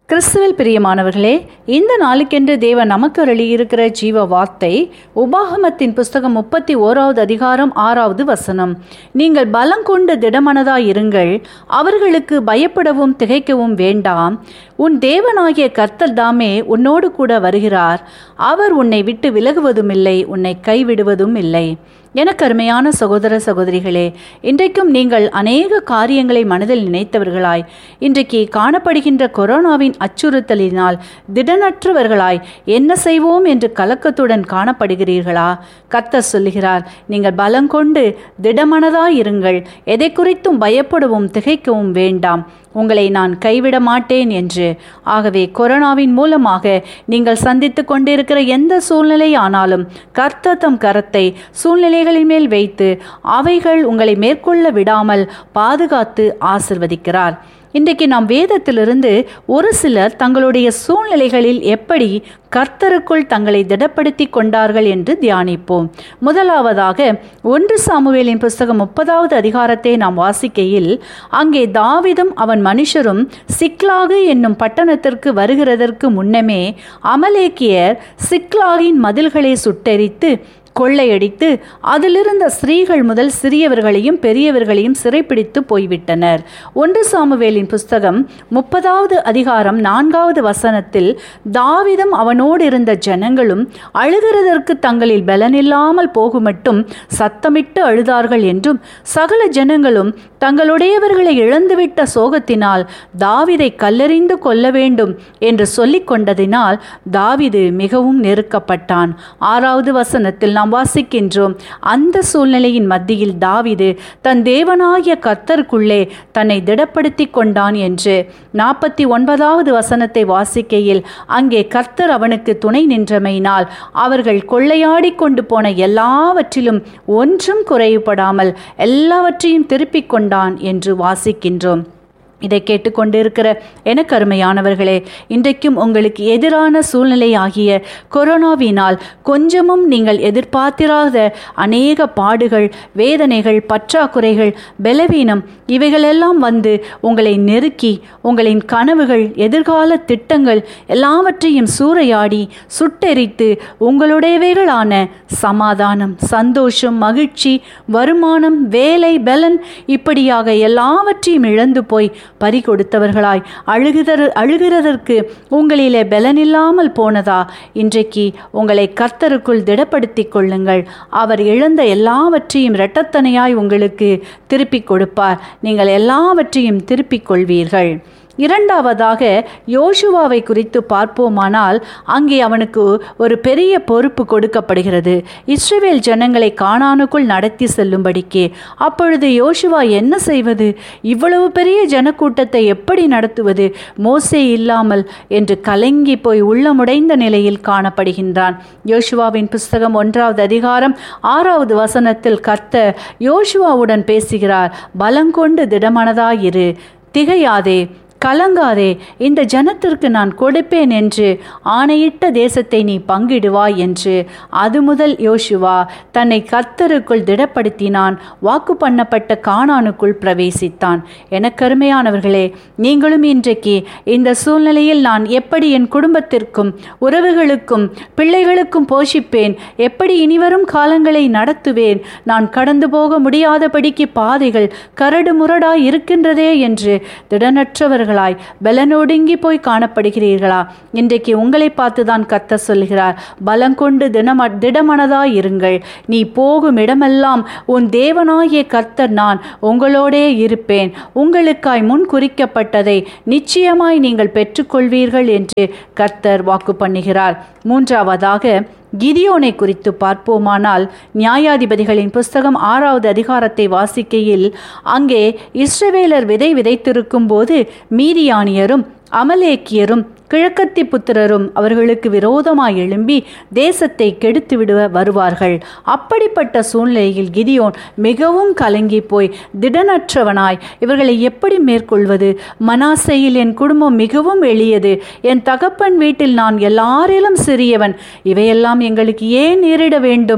கிறிஸ்துவில் பிரியமானவர்களே இந்த நாளுக்கென்று தேவன் நமக்கு அருளியிருக்கிற ஜீவ வார்த்தை உபாகமத்தின் புஸ்தகம் முப்பத்தி ஓராவது அதிகாரம் ஆறாவது வசனம் நீங்கள் பலம் கொண்டு திடமனதாய் இருங்கள் அவர்களுக்கு பயப்படவும் திகைக்கவும் வேண்டாம் உன் தேவனாகிய கர்த்தர் தாமே உன்னோடு கூட வருகிறார் அவர் உன்னை விட்டு விலகுவதும் இல்லை உன்னை கைவிடுவதும் இல்லை எனக்கு அருமையான சகோதர சகோதரிகளே இன்றைக்கும் நீங்கள் அநேக காரியங்களை மனதில் நினைத்தவர்களாய் இன்றைக்கு காணப்படுகின்ற கொரோனாவின் அச்சுறுத்தலினால் திடனற்றவர்களாய் என்ன செய்வோம் என்று கலக்கத்துடன் காணப்படுகிறீர்களா கத்த சொல்லுகிறார் நீங்கள் பலம் கொண்டு திடமனதாய் இருங்கள் எதை குறித்தும் பயப்படவும் திகைக்கவும் வேண்டாம் உங்களை நான் கைவிட மாட்டேன் என்று ஆகவே கொரோனாவின் மூலமாக நீங்கள் சந்தித்து கொண்டிருக்கிற எந்த சூழ்நிலை ஆனாலும் கர்த்த தம் கரத்தை சூழ்நிலைகளின் மேல் வைத்து அவைகள் உங்களை மேற்கொள்ள விடாமல் பாதுகாத்து ஆசிர்வதிக்கிறார் இன்றைக்கு நாம் வேதத்திலிருந்து ஒரு சிலர் தங்களுடைய சூழ்நிலைகளில் எப்படி கர்த்தருக்குள் தங்களை திடப்படுத்தி கொண்டார்கள் என்று தியானிப்போம் முதலாவதாக ஒன்று சாமுவேலின் புஸ்தகம் முப்பதாவது அதிகாரத்தை நாம் வாசிக்கையில் அங்கே தாவிதும் அவன் மனுஷரும் சிக்லாகு என்னும் பட்டணத்திற்கு வருகிறதற்கு முன்னமே அமலேக்கியர் சிக்லாகின் மதில்களை சுட்டெரித்து கொள்ளையடித்து அதிலிருந்த ஸ்திரீகள் முதல் சிறியவர்களையும் பெரியவர்களையும் சிறைப்பிடித்து போய்விட்டனர் ஒன்று சாமுவேலின் புஸ்தகம் முப்பதாவது அதிகாரம் நான்காவது வசனத்தில் தாவிதம் அவனோடு இருந்த ஜனங்களும் அழுகிறதற்கு தங்களில் பலனில்லாமல் போகுமட்டும் சத்தமிட்டு அழுதார்கள் என்றும் சகல ஜனங்களும் தங்களுடையவர்களை இழந்துவிட்ட சோகத்தினால் தாவிதை கல்லெறிந்து கொள்ள வேண்டும் என்று சொல்லிக் கொண்டதினால் தாவிது மிகவும் நெருக்கப்பட்டான் ஆறாவது வசனத்தில் நாம் வாசிக்கின்றோம் அந்த சூழ்நிலையின் மத்தியில் தாவிது தன் தேவனாகிய கர்த்தருக்குள்ளே தன்னை திடப்படுத்தி கொண்டான் என்று நாற்பத்தி ஒன்பதாவது வசனத்தை வாசிக்கையில் அங்கே கர்த்தர் அவனுக்கு துணை நின்றமையினால் அவர்கள் கொள்ளையாடி கொண்டு போன எல்லாவற்றிலும் ஒன்றும் குறைவுபடாமல் எல்லாவற்றையும் திருப்பிக் கொண்டான் என்று வாசிக்கின்றோம் இதை கேட்டுக்கொண்டிருக்கிற எனக்கு அருமையானவர்களே இன்றைக்கும் உங்களுக்கு எதிரான சூழ்நிலை ஆகிய கொரோனாவினால் கொஞ்சமும் நீங்கள் எதிர்பார்த்திராத அநேக பாடுகள் வேதனைகள் பற்றாக்குறைகள் பலவீனம் இவைகளெல்லாம் வந்து உங்களை நெருக்கி உங்களின் கனவுகள் எதிர்கால திட்டங்கள் எல்லாவற்றையும் சூறையாடி சுட்டெரித்து உங்களுடையவைகளான சமாதானம் சந்தோஷம் மகிழ்ச்சி வருமானம் வேலை பலன் இப்படியாக எல்லாவற்றையும் இழந்து போய் பறி கொடுத்தவர்களாய் அழுகுதர் அழுகிறதற்கு உங்களிலே பலனில்லாமல் போனதா இன்றைக்கு உங்களை கர்த்தருக்குள் திடப்படுத்திக் கொள்ளுங்கள் அவர் இழந்த எல்லாவற்றையும் இரட்டத்தனையாய் உங்களுக்கு திருப்பிக் கொடுப்பார் நீங்கள் எல்லாவற்றையும் திருப்பிக் கொள்வீர்கள் இரண்டாவதாக யோசுவாவை குறித்து பார்ப்போமானால் அங்கே அவனுக்கு ஒரு பெரிய பொறுப்பு கொடுக்கப்படுகிறது இஸ்ரேல் ஜனங்களை காணானுக்குள் நடத்தி செல்லும்படிக்கு அப்பொழுது யோசுவா என்ன செய்வது இவ்வளவு பெரிய ஜனக்கூட்டத்தை எப்படி நடத்துவது மோசே இல்லாமல் என்று கலங்கி போய் உள்ளமுடைந்த நிலையில் காணப்படுகின்றான் யோசுவாவின் புஸ்தகம் ஒன்றாவது அதிகாரம் ஆறாவது வசனத்தில் கர்த்த யோசுவாவுடன் பேசுகிறார் பலங்கொண்டு திடமனதாயிரு திகையாதே கலங்காதே இந்த ஜனத்திற்கு நான் கொடுப்பேன் என்று ஆணையிட்ட தேசத்தை நீ பங்கிடுவாய் என்று அது முதல் யோசுவா தன்னை கர்த்தருக்குள் திடப்படுத்தினான் வாக்கு பண்ணப்பட்ட காணானுக்குள் பிரவேசித்தான் எனக்கருமையானவர்களே நீங்களும் இன்றைக்கு இந்த சூழ்நிலையில் நான் எப்படி என் குடும்பத்திற்கும் உறவுகளுக்கும் பிள்ளைகளுக்கும் போஷிப்பேன் எப்படி இனிவரும் காலங்களை நடத்துவேன் நான் கடந்து போக முடியாதபடிக்கு பாதைகள் கரடு முரடாய் இருக்கின்றதே என்று திடனற்றவர்கள் இருக்கிறீர்களாய் பலனொடுங்கி போய் காணப்படுகிறீர்களா இன்றைக்கு உங்களை பார்த்துதான் கத்த சொல்கிறார் பலங்கொண்டு தினம திடமனதாய் இருங்கள் நீ போகும் இடமெல்லாம் உன் தேவனாகிய கர்த்தர் நான் உங்களோடே இருப்பேன் உங்களுக்காய் முன் குறிக்கப்பட்டதை நிச்சயமாய் நீங்கள் பெற்றுக்கொள்வீர்கள் என்று கர்த்தர் வாக்கு பண்ணுகிறார் மூன்றாவதாக கிதியோனை குறித்து பார்ப்போமானால் நியாயாதிபதிகளின் புஸ்தகம் ஆறாவது அதிகாரத்தை வாசிக்கையில் அங்கே இஸ்ரவேலர் விதை விதைத்திருக்கும் போது மீதியானியரும் அமலேக்கியரும் கிழக்கத்தி புத்திரரும் அவர்களுக்கு விரோதமாய் எழும்பி தேசத்தை கெடுத்து விடுவ வருவார்கள் அப்படிப்பட்ட சூழ்நிலையில் கிதியோன் மிகவும் கலங்கி போய் திடனற்றவனாய் இவர்களை எப்படி மேற்கொள்வது மனாசையில் என் குடும்பம் மிகவும் எளியது என் தகப்பன் வீட்டில் நான் எல்லாரிலும் சிறியவன் இவையெல்லாம் எங்களுக்கு ஏன் நேரிட வேண்டும்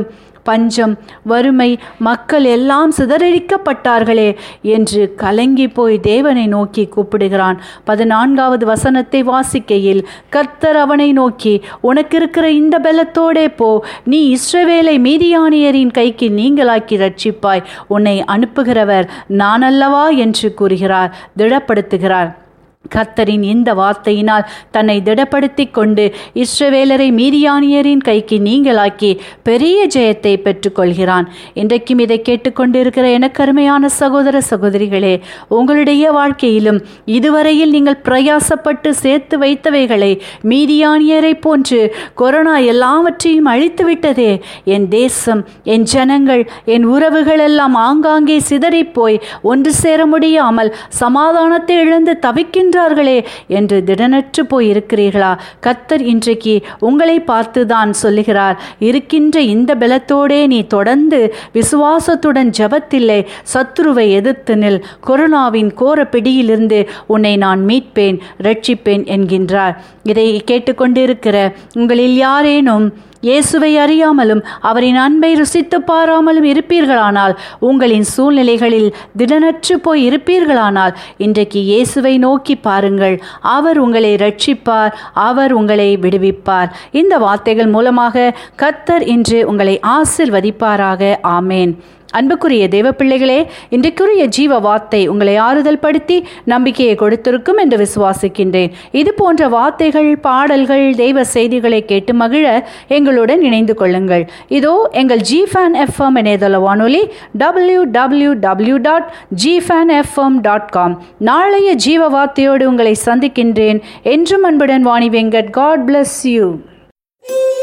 பஞ்சம் வறுமை மக்கள் எல்லாம் சிதறடிக்கப்பட்டார்களே என்று கலங்கி போய் தேவனை நோக்கி கூப்பிடுகிறான் பதினான்காவது வசனத்தை வாசிக்கையில் கர்த்தர் அவனை நோக்கி உனக்கு இருக்கிற இந்த பலத்தோடே போ நீ இஸ்ரவேலை மீதியானியரின் கைக்கு நீங்களாக்கி ரட்சிப்பாய் உன்னை அனுப்புகிறவர் நான் அல்லவா என்று கூறுகிறார் திடப்படுத்துகிறார் கர்த்தரின் இந்த வார்த்தையினால் தன்னை திடப்படுத்திக் கொண்டு இஸ்ரவேலரை மீதியானியரின் கைக்கு நீங்களாக்கி பெரிய ஜெயத்தை பெற்றுக்கொள்கிறான் இன்றைக்கும் இதை கேட்டுக்கொண்டிருக்கிற எனக்கு அருமையான சகோதர சகோதரிகளே உங்களுடைய வாழ்க்கையிலும் இதுவரையில் நீங்கள் பிரயாசப்பட்டு சேர்த்து வைத்தவைகளை மீதியானியரை போன்று கொரோனா எல்லாவற்றையும் அழித்து விட்டதே என் தேசம் என் ஜனங்கள் என் உறவுகள் எல்லாம் ஆங்காங்கே சிதறிப்போய் ஒன்று சேர முடியாமல் சமாதானத்தை இழந்து தவிக்கின்ற இருக்கின்றார்களே என்று திடனற்று போய் இருக்கிறீர்களா கத்தர் இன்றைக்கு உங்களை பார்த்து தான் சொல்லுகிறார் இருக்கின்ற இந்த பலத்தோடே நீ தொடர்ந்து விசுவாசத்துடன் ஜபத்தில்லை சத்ருவை எதிர்த்து நில் கொரோனாவின் கோர பிடியிலிருந்து உன்னை நான் மீட்பேன் ரட்சிப்பேன் என்கின்றார் இதை கேட்டுக்கொண்டிருக்கிற உங்களில் யாரேனும் இயேசுவை அறியாமலும் அவரின் அன்பை ருசித்து பாராமலும் இருப்பீர்களானால் உங்களின் சூழ்நிலைகளில் திடனற்று போய் இருப்பீர்களானால் இன்றைக்கு இயேசுவை நோக்கி பாருங்கள் அவர் உங்களை ரட்சிப்பார் அவர் உங்களை விடுவிப்பார் இந்த வார்த்தைகள் மூலமாக கத்தர் இன்று உங்களை ஆசிர்வதிப்பாராக ஆமேன் அன்புக்குரிய தேவ பிள்ளைகளே இன்றைக்குரிய ஜீவ வார்த்தை உங்களை ஆறுதல் படுத்தி நம்பிக்கையை கொடுத்திருக்கும் என்று விசுவாசிக்கின்றேன் இது போன்ற வார்த்தைகள் பாடல்கள் தெய்வ செய்திகளை கேட்டு மகிழ எங்களுடன் இணைந்து கொள்ளுங்கள் இதோ எங்கள் ஜி ஃபேன் எஃப்எம் இணையதள வானொலி W W W dot G fan FM dot com நாளைய ஜீவ வார்த்தையோடு உங்களை சந்திக்கின்றேன் என்றும் அன்புடன் Vani Venkat God bless you